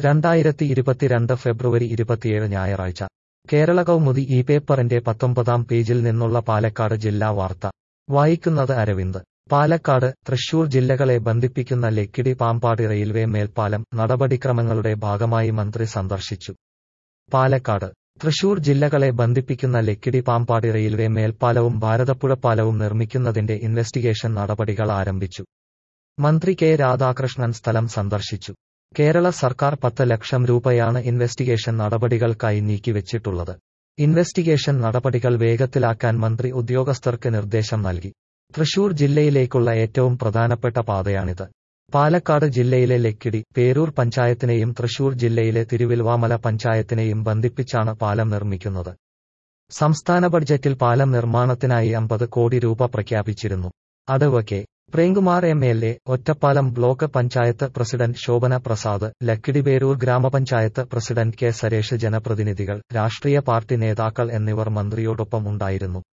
രണ്ടായിരത്തി ഇരുപത്തിരണ്ട് ഫെബ്രുവരി ഇരുപത്തിയേഴ് ഞായറാഴ്ച കേരള കൗമുദി ഈ പേപ്പറിന്റെ പത്തൊമ്പതാം പേജിൽ നിന്നുള്ള പാലക്കാട് ജില്ലാ വാർത്ത വായിക്കുന്നത് അരവിന്ദ് പാലക്കാട് തൃശൂർ ജില്ലകളെ ബന്ധിപ്പിക്കുന്ന ലക്കിടി പാമ്പാടി റെയിൽവേ മേൽപ്പാലം നടപടിക്രമങ്ങളുടെ ഭാഗമായി മന്ത്രി സന്ദർശിച്ചു പാലക്കാട് തൃശൂർ ജില്ലകളെ ബന്ധിപ്പിക്കുന്ന ലക്കിടി പാമ്പാടി റെയിൽവേ മേൽപ്പാലവും ഭാരതപ്പുഴപ്പാലവും നിർമ്മിക്കുന്നതിന്റെ ഇൻവെസ്റ്റിഗേഷൻ നടപടികൾ ആരംഭിച്ചു മന്ത്രി കെ രാധാകൃഷ്ണൻ സ്ഥലം സന്ദർശിച്ചു കേരള സർക്കാർ പത്ത് ലക്ഷം രൂപയാണ് ഇൻവെസ്റ്റിഗേഷൻ നടപടികൾക്കായി നീക്കിവെച്ചിട്ടുള്ളത് ഇൻവെസ്റ്റിഗേഷൻ നടപടികൾ വേഗത്തിലാക്കാൻ മന്ത്രി ഉദ്യോഗസ്ഥർക്ക് നിർദ്ദേശം നൽകി തൃശൂർ ജില്ലയിലേക്കുള്ള ഏറ്റവും പ്രധാനപ്പെട്ട പാതയാണിത് പാലക്കാട് ജില്ലയിലെ ലക്കിടി പേരൂർ പഞ്ചായത്തിനെയും തൃശൂർ ജില്ലയിലെ തിരുവിൽവാമല പഞ്ചായത്തിനെയും ബന്ധിപ്പിച്ചാണ് പാലം നിർമ്മിക്കുന്നത് സംസ്ഥാന ബഡ്ജറ്റിൽ പാലം നിർമ്മാണത്തിനായി അമ്പത് കോടി രൂപ പ്രഖ്യാപിച്ചിരുന്നു അടവ് K Premkumar M L A Ottapalam block panchayat president Shobhana Prasad Lakkidi Peroor grama panchayat president K സരേഷ് ജനപ്രതിനിധികൾ രാഷ്ട്രീയ പാർട്ടി നേതാക്കൾ എന്നിവർ മന്ത്രിയോടൊപ്പം ഉണ്ടായിരുന്നു